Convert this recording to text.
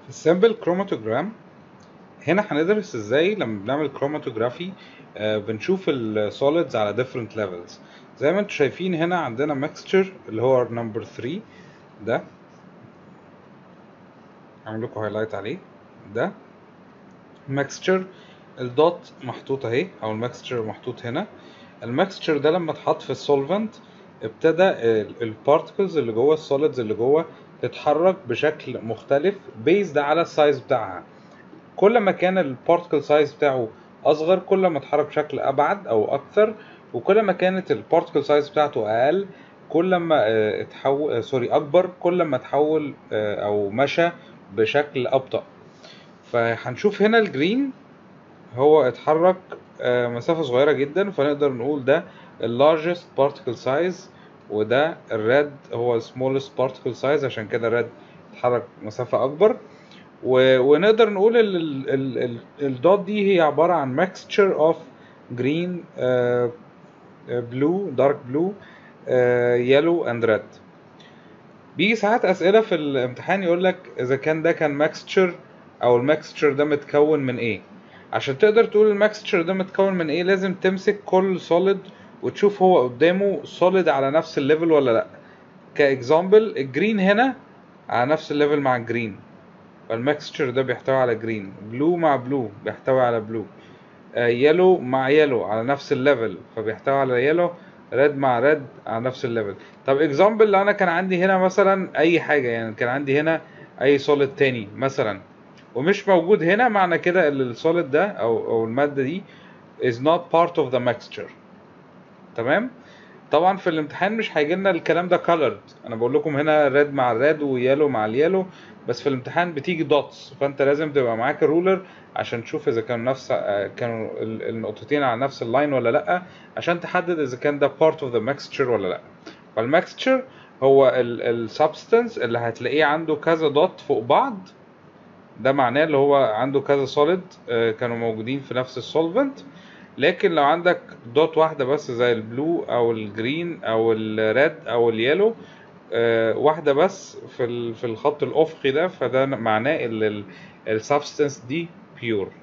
في السامبل كروماتوجرام هنا هندرس ازاي لما بنعمل كروماتوجرافي آه بنشوف السوليدز على different levels زي ما انتم شايفين هنا عندنا mixture اللي هو نمبر 3 ده هعمل لكم هايلايت عليه ده mixture الدوت محطوط اهي او الميكستشر محطوط هنا الميكستشر ده لما اتحط في السولفنت ابتدى البارتكلز اللي جوه السوليدز اللي جوه تتحرك بشكل مختلف بيزد على السايز بتاعها كل ما كان البارتكل سايز بتاعه اصغر كل ما اتحرك بشكل ابعد او اكثر وكل ما كانت البارتكل سايز بتاعته اقل كل ما اتحول سوري اكبر كل ما اتحول او مشى بشكل ابطا فهنشوف هنا الجرين هو اتحرك مسافة صغيرة جدا فنقدر نقول ده اللارجست particle size وده الريد هو smallest particle size عشان كده الريد اتحرك مسافة أكبر و... ونقدر نقول ال... ال... ال... ال... الدوت دي هي عبارة عن mixture of green uh, blue dark blue uh, yellow and red بيجي ساعات أسئلة في الامتحان يقول لك إذا كان ده كان mixture أو الميكستشر ده متكون من إيه عشان تقدر تقول الميكستشر ده متكون من ايه لازم تمسك كل سوليد وتشوف هو قدامه سوليد على نفس الليفل ولا لا كاكزامبل الجرين هنا على نفس الليفل مع الجرين فالميكستشر ده بيحتوي على جرين بلو مع بلو بيحتوي على بلو يلو مع يلو على نفس الليفل فبيحتوي على يلو ريد مع ريد على نفس الليفل طب اكزامبل لو انا كان عندي هنا مثلا اي حاجه يعني كان عندي هنا اي سوليد تاني مثلا ومش موجود هنا معنى كده ان السوليد ده او او الماده دي is not part of the mixture تمام طبعا في الامتحان مش هيجي لنا الكلام ده colored انا بقول لكم هنا ريد مع الريد ويالو مع اليالو بس في الامتحان بتيجي دوتس فانت لازم تبقى معاك الرولر عشان تشوف اذا كانوا نفس كانوا النقطتين على نفس اللاين ولا لا عشان تحدد اذا كان ده part of the mixture ولا لا فالميكستشر هو السبستنس اللي هتلاقيه عنده كذا دوت فوق بعض ده معناه اللي هو عنده كذا سوليد كانوا موجودين في نفس السولفنت لكن لو عندك دوت واحدة بس زي البلو او الجرين او الريد او اليلو واحدة بس في في الخط الافقي ده فده معناه ان السبستنس دي بيور